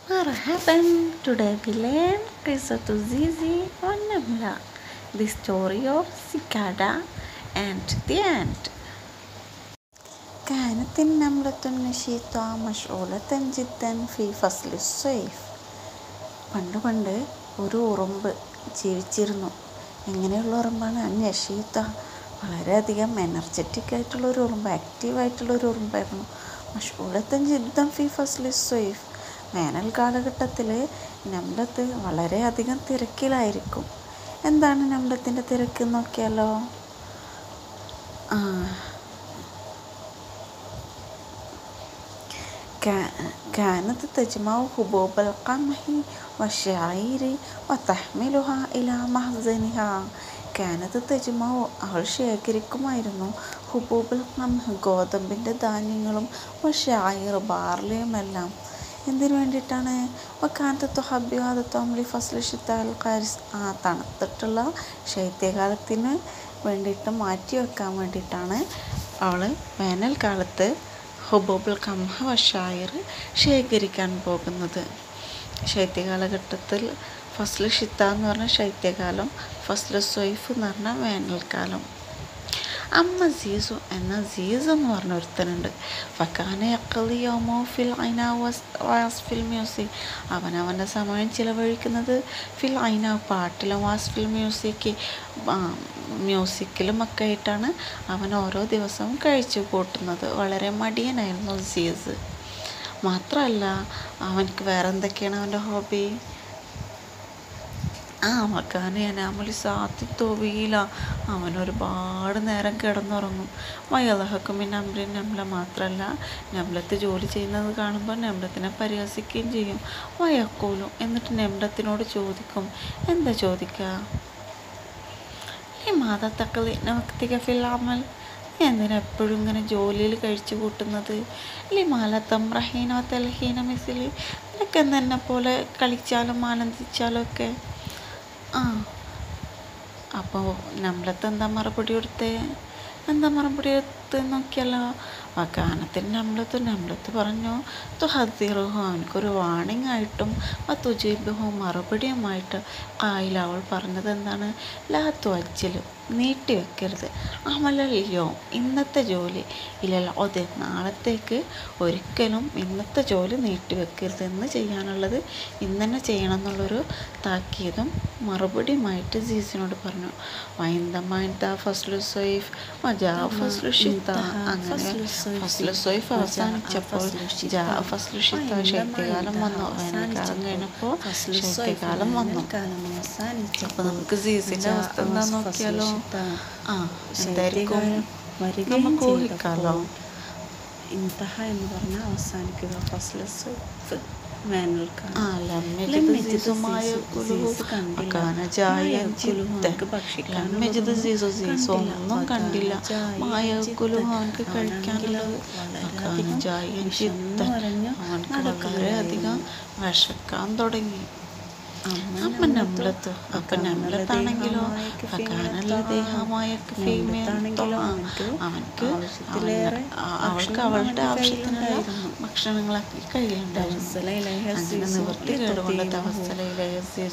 مرحبا today we learn قصة زيزي والنملة the story of cicada and the ant كانت النملة النشيطة مشغولة جدا في فصل الصيف പണ്ട് പണ്ട് ഒരു ഉറുമ്പ് ജീവിച്ചിരുന്നു എങ്ങനെയുള്ള ഉറുമ്പാണ് നഷീത്ത വളരെയധികം എനർജറ്റിക് ആയിട്ടുള്ള ഒരു ഉറുമ്പ് ആക്റ്റീവ് ആയിട്ടുള്ള ഒരു ഉറുമ്പായിരുന്നു മഷ്കൂലത്തൻ ജിദ്ദം ഫി ഫസ്ലി സ്വൈഫ് വേനൽ കാലഘട്ടത്തിൽ നമ്ലത്ത് വളരെയധികം തിരക്കിലായിരിക്കും എന്താണ് നമ്ലത്തിൻ്റെ തിരക്ക് എന്ന് നോക്കിയാലോ ആ كا- كانت تجمع حبوب القمح والشعير وتحملها إلى مخزنها كانت تجمع അവൾ ശേഖരിക്കുമായിരുന്നു ഹുബൂബൽ ഖംഹ് ഗോതമ്പിൻ്റെ ധാന്യങ്ങളും ഷായിർ ബാർലിയുമെല്ലാം എന്തിനു വേണ്ടിയിട്ടാണ് വക്കാനത്ത് തുഹബ്യാദ് തോംലി ഫസ്ലി ഷിത്താൽ ഖാരിസ് ആ തണുത്തിട്ടുള്ള ശൈത്യകാലത്തിന് വേണ്ടിയിട്ട് മാറ്റി വെക്കാൻ വേണ്ടിയിട്ടാണ് അവൾ വേനൽക്കാലത്ത് ഹുബൂബുൽ കംഹ വഷായർ ശേഖരിക്കാൻ പോകുന്നത് ശൈത്യകാലഘട്ടത്തിൽ ഫസ്ല് ഷിത്ത എന്ന് പറഞ്ഞ ശൈത്യകാലം ഫസ്ല് സൊയ്ഫ് എന്ന് പറഞ്ഞ വേനൽക്കാലം അമ്മ സീസു എന്ന സീസ് എന്ന് പറഞ്ഞ ഒരുത്തനുണ്ട് ഫക്കാന യക്കലി യോമോ ഫിൽ ഐന വാസ് ഫിൽ മ്യൂസിക് അവൻ അവൻ്റെ സമയം ചിലവഴിക്കുന്നത് ഫിൽ ഐന പാട്ടിലും വാസ് ഫിൽ മ്യൂസിക് മ്യൂസിക്കിലും ഒക്കെ ആയിട്ടാണ് അവൻ ഓരോ ദിവസവും കഴിച്ചു കൂട്ടുന്നത് വളരെ മടിയനായിരുന്നു സീസ് മാത്രമല്ല അവനക്ക് വേറെ എന്തൊക്കെയാണ് അവൻ്റെ ഹോബി ആ മക്കാനെ അനാമലി സാത്തി തോവിയില്ല അവൻ ഒരുപാട് നേരം കിടന്നുറങ്ങും വയലഹക്കും പിന്നെ അമ്രിൻ നമ്ല മാത്രമല്ല നമ്ലത്ത് ജോലി ചെയ്യുന്നത് കാണുമ്പോൾ നമ്ലത്തിനെ പരിഹസിക്കുകയും ചെയ്യും വയക്കൂലും എന്നിട്ട് നമ്ലത്തിനോട് ചോദിക്കും എന്താ ചോദിക്കുക ഈ മാതാത്തക്കളി നവക്തിക ഫിലാമൽ നീ എന്തിനാ എപ്പോഴും ഇങ്ങനെ ജോലിയിൽ കഴിച്ചു കൂട്ടുന്നത് ലിമാല തമ്രഹീനോ തെൽഹീന മിസിലി നിനക്ക് എന്നെ പോലെ കളിച്ചാലും ആനന്ദിച്ചാലും ഒക്കെ ആ അപ്പോൾ നമ്മളത്തെ എന്താ മറുപടി കൊടുത്തേ എന്താ മറുപടി കൊടുത്ത് നോക്കിയല്ലോ വക്കാനത്തിന് നമ്മളത്ത് നമ്മളത്ത് പറഞ്ഞു തുഹദിറുഹു അവനക്കൊരു വാണിംഗ് ആയിട്ടും ആ തുജീബുഹു മറുപടിയുമായിട്ട് കായിൽ അവൾ പറഞ്ഞത് എന്താണ് ലാ ത്വജ്ജൽ നീട്ടി വെക്കരുത് അമലല്ലോ ഇന്നത്തെ ജോലി ഇല്ലല്ലോ അതെ നാളത്തേക്ക് ഒരിക്കലും ഇന്നത്തെ ജോലി നീട്ടി വെക്കരുത് എന്ന് ചെയ്യാനുള്ളത് ഇന്ന് തന്നെ ചെയ്യണം എന്നുള്ളൊരു താക്കീതും മറുപടിയുമായിട്ട് ജീസിനോട് പറഞ്ഞു വൈന്ദമായിട്ട് ഫസ്ലു സൊയ്ഫ് മജാ ഫസ്ലു ഷിത്ത അങ്ങനെ ഫസ്ലു സൊയ്ഫ് അവസാനിച്ചപ്പോൾ ജാ ഫസ്ലു ഷിത്ത ശൈത്യകാലം വന്നു വേനൽക്കാലം കഴിഞ്ഞപ്പോൾ ശൈത്യകാലം വന്നു അപ്പൊ നമുക്ക് ജീസിന്റെ അവസ്ഥ എന്താ നോക്കിയാലോ ആ എന്തായിരിക്കും നമുക്ക് ഊഹിക്കാലോ ഇൻതഹ എന്ന് പറഞ്ഞാൽ അവസാനിക്കുക ഫസ്ല് സൈഫ് വേനൽക്കാലം ആ ലമ്യജിതുമായ ലമ്യജിത് സീസു സീസു ഒന്നും കണ്ടില്ല മായ കുലുഹു അവനക്ക് കഴിക്കാനുള്ളത് ജായൻ ചിത്തൻ അവനക്ക് വളരെയധികം വിശക്കാൻ തുടങ്ങി അമ്മ നമ്മളത്ത് അപ്പൊ നമ്മളത്താണെങ്കിലോ അകാനല്ല ദേഹമായ അവൻക്ക് അവൾക്ക് അവളുടെ ആവശ്യത്തിനുള്ള ഭക്ഷണങ്ങളൊക്കെ കഴിയുണ്ടായിരുന്നു അങ്ങനെ നിവൃത്തി കേടുകൊണ്ട് തവസ്ഥലയിലെ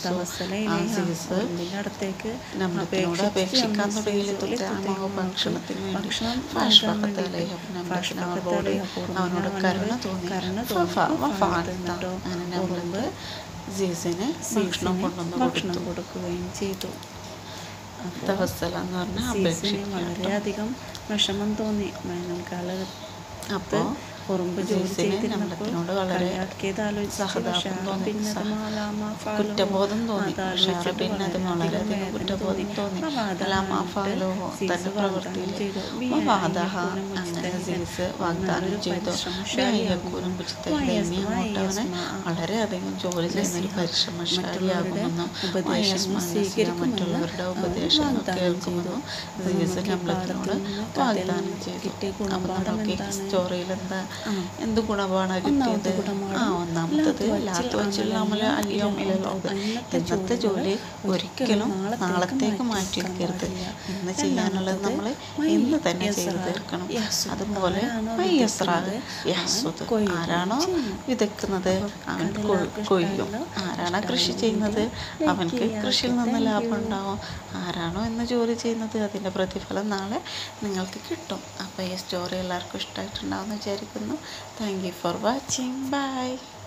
അടുത്തേക്ക് നമ്മളത്തിനോട് അപേക്ഷിക്കാൻ തുടങ്ങിയ തുല്യമാവോ ഭക്ഷണത്തിന് വേണ്ടി ഫാഷ്ഫഖത്തലൈഹി നമ്മളോട് അവനോട് കരുണ തോന്നി അങ്ങനെ നമ്മള് ജീസിന് ഭക്ഷണം കൊണ്ടുവന്ന് ഭക്ഷണം കൊടുത്തു കൊടുക്കുകയും ചെയ്തു തവസ്സല എന്ന് പറഞ്ഞാൽ സീസിന് അപേക്ഷിക്കുക വളരെയധികം വിഷമം തോന്നി വേനൽക്കാല അപ്പോൾ ഉറുമ്പ് ജോലി ജീസിന് ചെയ്തിരുന്നപ്പോൾ നമ്മളത്തിനോട് വളരെ കളിയാക്കിയത് ആലോചിച്ച് സഹതാപം ഷാറ തോന്നി പിന്നെ അത് സഹ- മാലാമ ഫാലോ കുറ്റബോധം തോന്നി അത് ഷാറ ആലോചിച്ചിട്ട് പിന്നെ അത് വളരെയധികം വളരെയധികം വേദന കുറ്റബോധം തോന്നി ആ വാദം അലാമാ ഫാലോ സീസ് തന്റെ വാഗ്ദാനം പ്രവൃത്തിയിൽ ചെയ്തു. വാദഹ വിയായക്കൂനും അങ്ങനെ മുജ്തഹിദൻ. സീസ് വാഗ്ദാനം നല്ലൊരു ചെയ്തു പരിശ്രമശാലിയാകുന്നു. വ്യായക്കൂനും പുച്ഛത്തേക്ക് വയസ്മ അങ്ങോട്ട് അവനെ വയസ്മ. വളരെയധികം ജോലി ചെയ്യുന്ന ഒരു പരിശ്രമശാലിയാകുമെന്നും ഉപദേശങ്ങൾ സ്വീകരിക്കുമെന്നും മറ്റുള്ളവരുടെ ഉപദേശങ്ങൾ വാഗ്ദാനം കേൾക്കുമെന്നും ചെയ്തു. സീസ് നമ്മളത്തിനോട് വാഗ്ദാനം ചെയ്തു കിട്ടിയ അപ്പൊ ഗുണപാഠം നമുക്ക് ഈ എന്താണ്? സ്റ്റോറിയിൽ എന്താ ആ. എന്ത് ഗുണമാണ് ഒന്നാമത്തെ കിട്ടിയത് ഗുണമാണ് ആ ഒന്നാമത്തത് ലാത്ത് ലാത്ത് വച്ചിൽ വച്ചുള്ള അമല അമല അല്യം ഇല്ലല്ലോ ഇന്നത്തെ ഇന്നത്തെ ജോലി ജോലികൾ ഒരിക്കലും ഒരിക്കലും നാളത്തേക്ക് മാറ്റി മാറ്റി വെക്കരുത് വെക്കാൻ ഇന്ന് പാടില്ല. ചെയ്യാനുള്ളത് നമ്മൾ രണ്ടാമത്തത് ഇന്ന് തന്നെ മൈ ചെയ്ത് യസ്റാ, തീർക്കണം യഹ്സുദ്. അതുപോലെ ആരാണോ മൈ യസ്റാ, വിതയ്ക്കുന്നത് യഹ്സുദ്. അവൻ കൊയ്യുകയും ആരാണോ ചെയ്യും. വിതക്കുന്നത് അവൻ കൊ- അതെല്ലാവർക്കും കൊയ്യും ഇഷ്ടമായല്ലോ. ആരാണോ കൃഷി ഇഷ്ടമായെങ്കിൽ ചെയ്യുന്നത് like അവൻക്ക് ചെയ്യുക. കൃഷിയിൽ Okay, നിന്ന് thank ലാഭം you. ഉണ്ടാവും ആരാണോ ഇന്ന് ജോലി ചെയ്യുന്നത് അതിൻ്റെ പ്രതിഫലം നാളെ നിങ്ങൾക്ക് കിട്ടും അപ്പോൾ ഈ സ്റ്റോറി എല്ലാവർക്കും ഇഷ്ടമായിട്ടുണ്ടാവുമെന്ന് വിചാരിക്കുന്നു thank you for watching by